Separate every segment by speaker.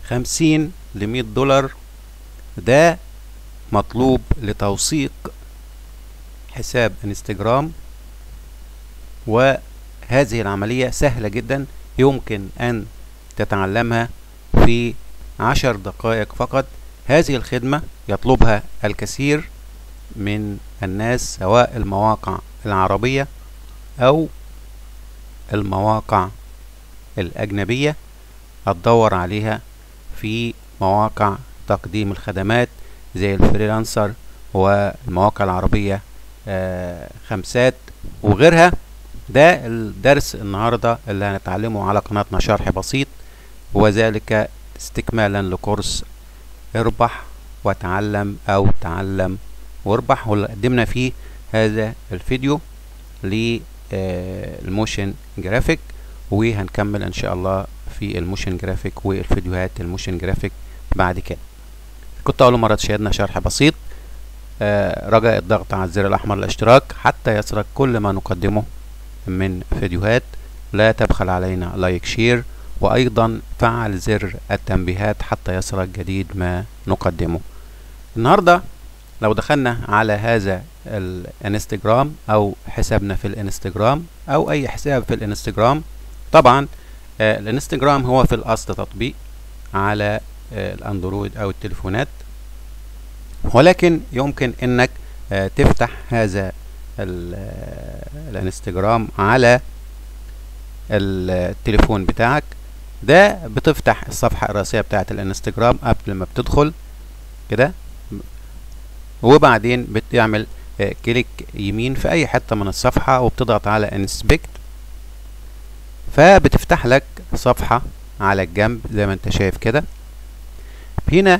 Speaker 1: خمسين لمية دولار ده مطلوب لتوثيق حساب انستجرام وهذه العملية سهلة جدا يمكن أن تتعلمها في عشر دقائق فقط هذه الخدمة يطلبها الكثير من الناس سواء المواقع العربية أو المواقع الأجنبية هتدور عليها في مواقع تقديم الخدمات زي الفريلانسر والمواقع العربية آه خمسات وغيرها ده الدرس النهاردة اللي هنتعلمه على قناتنا شرح بسيط وذلك استكمالا لكورس اربح وتعلم او تعلم واربح واللي قدمنا فيه هذا الفيديو للموشن جرافيك وهنكمل ان شاء الله في الموشن جرافيك والفيديوهات الموشن جرافيك بعد كده كنت اول مره تشاهدنا شرح بسيط آه رجاء الضغط على الزر الاحمر الاشتراك حتى يصلك كل ما نقدمه من فيديوهات لا تبخل علينا لايك شير وايضا فعل زر التنبيهات حتى يصلك جديد ما نقدمه النهارده لو دخلنا على هذا الانستجرام او حسابنا في الانستجرام او اي حساب في الانستجرام طبعا آه الانستجرام هو في الاصل تطبيق على آه الاندرويد او التليفونات ولكن يمكن انك آه تفتح هذا الانستجرام على التليفون بتاعك ده بتفتح الصفحة الرئيسية بتاعت الانستجرام قبل ما بتدخل كده وبعدين بتعمل كليك يمين في اي حتة من الصفحة وبتضغط على انسبكت فبتفتح لك صفحة على الجنب زي ما انت شايف كده هنا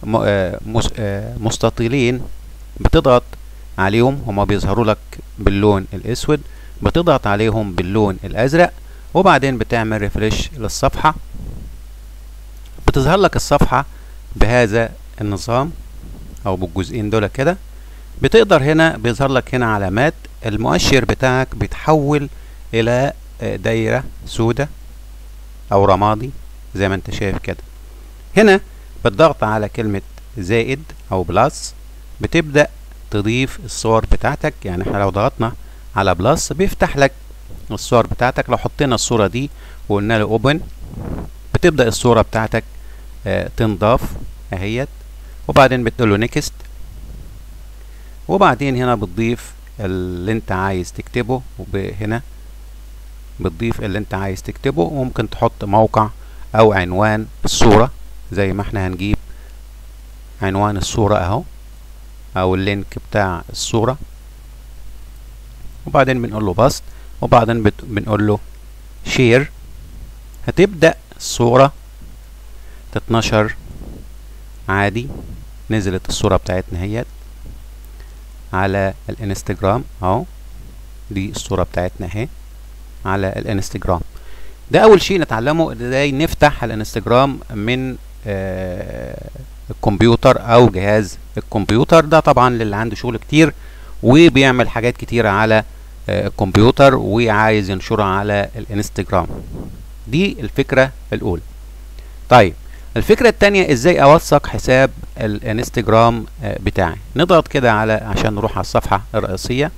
Speaker 1: مستطيلين بتضغط عليهم هما بيظهروا لك باللون الاسود بتضغط عليهم باللون الازرق وبعدين بتعمل ريفريش للصفحة بتظهر لك الصفحة بهذا النظام او بالجزئين دول كده بتقدر هنا بيظهر لك هنا علامات المؤشر بتاعك بيتحول الى دايرة سودة او رمادي زي ما انت شايف كده هنا بالضغط على كلمة زائد او بلس بتبدأ تضيف الصور بتاعتك يعني احنا لو ضغطنا على بلس بيفتح لك الصور بتاعتك لو حطينا الصورة دي وقلنا له اوبن بتبدأ الصورة بتاعتك اه تنضاف اهيت وبعدين بتقول له نيكست وبعدين هنا بتضيف اللي انت عايز تكتبه وهنا بتضيف اللي انت عايز تكتبه وممكن تحط موقع او عنوان الصورة زي ما احنا هنجيب عنوان الصورة اهو او اللينك بتاع الصورة وبعدين بنقول له باست وبعدين بنقول له شير هتبدأ الصورة تتنشر عادي نزلت الصورة بتاعتنا هي على الانستجرام اهو دي الصورة بتاعتنا اهي على الانستجرام ده اول شيء نتعلمه ازاي نفتح الانستجرام من آه الكمبيوتر او جهاز الكمبيوتر ده طبعا للي عنده شغل كتير وبيعمل حاجات كتيرة على آه الكمبيوتر وعايز ينشرها على الانستجرام دي الفكرة الاولى طيب الفكرة التانية ازاي اوثق حساب الانستجرام آه بتاعي نضغط كده على عشان نروح على الصفحة الرئيسية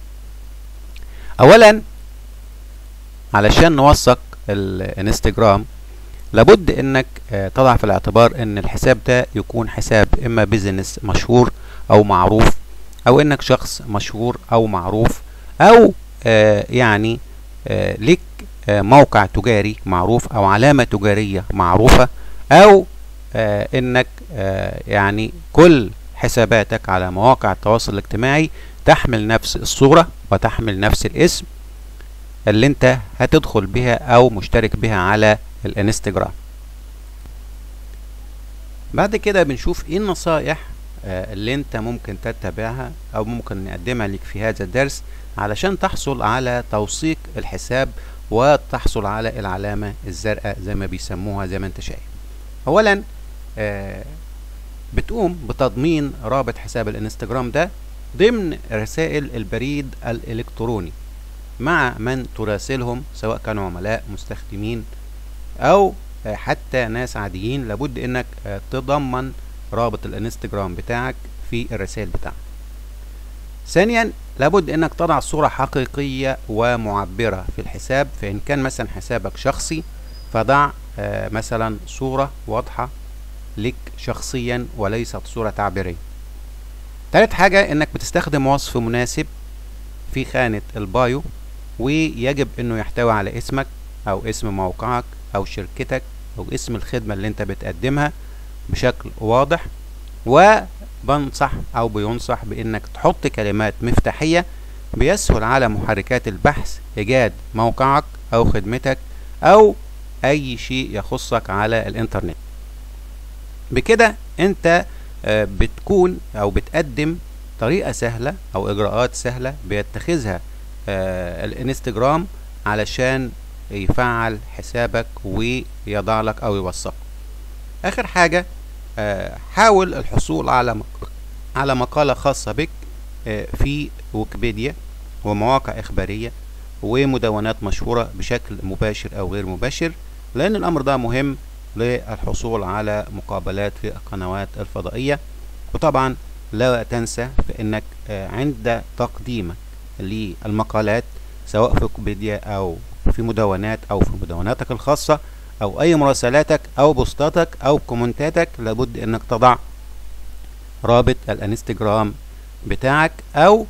Speaker 1: اولا علشان نوثق الانستجرام لابد انك تضع في الاعتبار ان الحساب ده يكون حساب اما بيزنس مشهور او معروف او انك شخص مشهور او معروف او آه يعني آه لك آه موقع تجاري معروف او علامة تجارية معروفة او انك يعني كل حساباتك على مواقع التواصل الاجتماعي تحمل نفس الصورة وتحمل نفس الاسم اللي انت هتدخل بها او مشترك بها على الانستجرام بعد كده بنشوف ايه النصائح آه اللي انت ممكن تتبعها او ممكن نقدمها لك في هذا الدرس علشان تحصل على توثيق الحساب وتحصل على العلامة الزرقاء زي ما بيسموها زي ما انت شايف اولا آه بتقوم بتضمين رابط حساب الانستجرام ده ضمن رسائل البريد الالكتروني مع من تراسلهم سواء كانوا عملاء مستخدمين او حتى ناس عاديين لابد انك تضمن رابط الانستجرام بتاعك في الرسائل بتاعك ثانيا لابد انك تضع صورة حقيقية ومعبرة في الحساب فان كان مثلا حسابك شخصي فضع مثلا صورة واضحة لك شخصيا وليست صورة تعبيرية تالت حاجة انك بتستخدم وصف مناسب في خانة البايو ويجب انه يحتوي على اسمك او اسم موقعك او شركتك او اسم الخدمة اللي انت بتقدمها بشكل واضح وبنصح او بينصح بانك تحط كلمات مفتاحية بيسهل على محركات البحث ايجاد موقعك او خدمتك او اي شيء يخصك على الانترنت بكده انت بتكون او بتقدم طريقة سهلة او اجراءات سهلة بيتخذها الانستجرام علشان يفعل حسابك ويضع لك او يوثقه اخر حاجة حاول الحصول على على مقالة خاصة بك في ويكيبيديا ومواقع اخبارية ومدونات مشهورة بشكل مباشر او غير مباشر لان الامر ده مهم للحصول على مقابلات في القنوات الفضائية وطبعا لا تنسى فانك عند تقديمك للمقالات سواء في ويكيبيديا او في مدونات او في مدوناتك الخاصة او اي مراسلاتك او بوستاتك او كومنتاتك لابد انك تضع رابط الانستجرام بتاعك او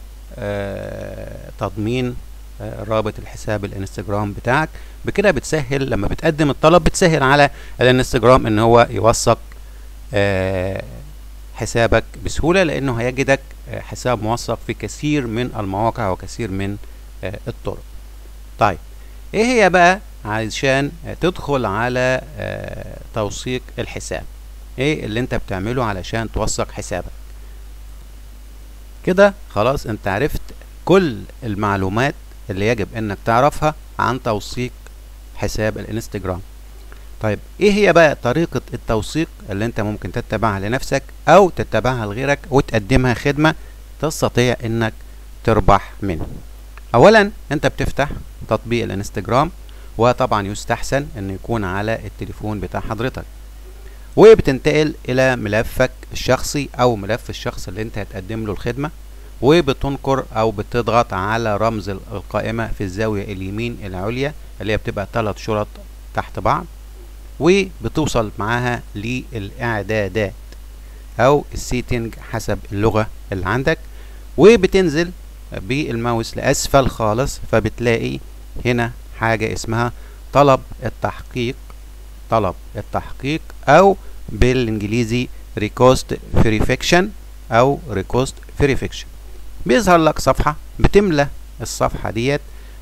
Speaker 1: آه تضمين آه رابط الحساب الانستجرام بتاعك بكده بتسهل لما بتقدم الطلب بتسهل على الانستجرام ان هو يوثق آه حسابك بسهولة لانه هيجدك حساب موثق في كثير من المواقع وكثير من الطرق طيب ايه هي بقى علشان تدخل على توثيق الحساب ايه اللي انت بتعمله علشان توثق حسابك كده خلاص انت عرفت كل المعلومات اللي يجب انك تعرفها عن توثيق حساب الانستجرام طيب ايه هي بقى طريقة التوثيق اللي انت ممكن تتبعها لنفسك او تتبعها لغيرك وتقدمها خدمة تستطيع انك تربح منه اولا انت بتفتح تطبيق الانستجرام وطبعا يستحسن انه يكون على التليفون بتاع حضرتك وبتنتقل الى ملفك الشخصي او ملف الشخص اللي انت هتقدم له الخدمة وبتنقر او بتضغط على رمز القائمة في الزاوية اليمين العليا اللي هي بتبقى ثلاث شرط تحت بعض وبتوصل معاها للاعدادات او السيتنج حسب اللغة اللي عندك وبتنزل بالماوس لاسفل خالص فبتلاقي هنا حاجة اسمها طلب التحقيق طلب التحقيق او بالانجليزي request verification او request verification بيظهر لك صفحة بتملى الصفحة ديت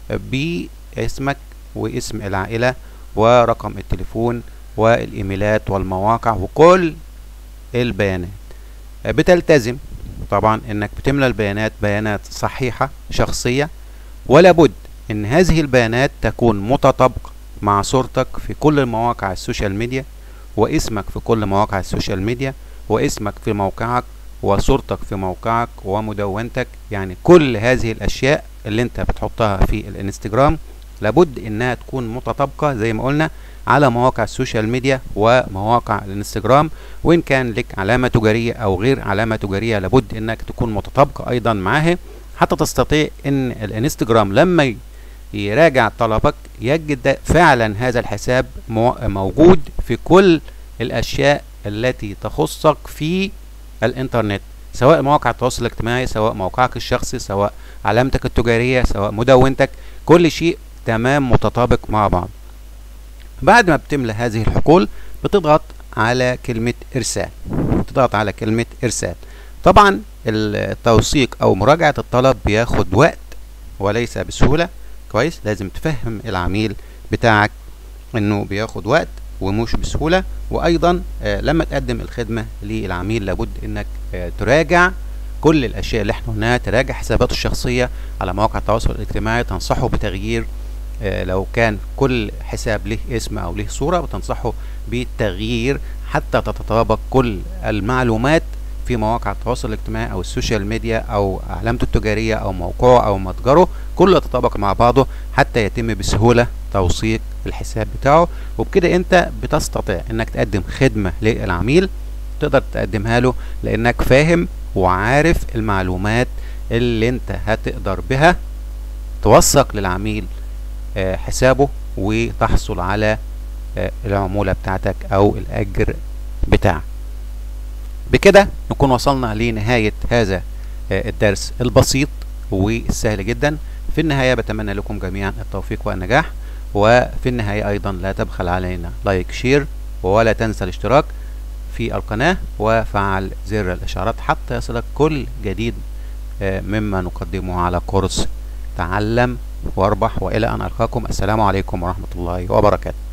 Speaker 1: باسمك واسم العائلة ورقم التليفون والايميلات والمواقع وكل البيانات بتلتزم طبعا انك بتملى البيانات بيانات صحيحة شخصية ولا بد ان هذه البيانات تكون متطابقة مع صورتك في كل مواقع السوشيال ميديا واسمك في كل مواقع السوشيال ميديا واسمك في موقعك وصورتك في موقعك ومدونتك يعني كل هذه الاشياء اللي انت بتحطها في الانستجرام لابد انها تكون متطابقة زي ما قلنا على مواقع السوشيال ميديا ومواقع الانستجرام وان كان لك علامة تجارية او غير علامة تجارية لابد انك تكون متطابقة ايضا معاها حتى تستطيع ان الانستجرام لما يراجع طلبك يجد فعلا هذا الحساب موجود في كل الاشياء التي تخصك في الانترنت سواء مواقع التواصل الاجتماعي سواء موقعك الشخصي سواء علامتك التجارية سواء مدونتك كل شيء تمام متطابق مع بعض بعد ما بتملى هذه الحقول بتضغط على كلمة ارسال بتضغط على كلمة ارسال طبعا التوثيق او مراجعة الطلب بياخد وقت وليس بسهولة كويس لازم تفهم العميل بتاعك انه بياخد وقت ومش بسهولة وايضا آه لما تقدم الخدمة للعميل لابد انك آه تراجع كل الاشياء اللي احنا قلناها تراجع حساباته الشخصية على مواقع التواصل الاجتماعي تنصحه بتغيير آه لو كان كل حساب له اسم او له صورة بتنصحه بالتغيير حتى تتطابق كل المعلومات في مواقع التواصل الاجتماعي او السوشيال ميديا او علامته التجارية او موقعه او متجره كله يتطابق مع بعضه حتى يتم بسهولة توثيق الحساب بتاعه وبكده انت بتستطيع انك تقدم خدمة للعميل تقدر تقدمها له لانك فاهم وعارف المعلومات اللي انت هتقدر بها توثق للعميل حسابه وتحصل على العمولة بتاعتك او الاجر بتاعك بكده نكون وصلنا لنهاية هذا الدرس البسيط والسهل جدا في النهاية بتمنى لكم جميعا التوفيق والنجاح وفي النهاية أيضا لا تبخل علينا لايك شير ولا تنسى الاشتراك في القناة وفعل زر الإشعارات حتى يصلك كل جديد مما نقدمه على كورس تعلم واربح وإلى أن ألقاكم السلام عليكم ورحمة الله وبركاته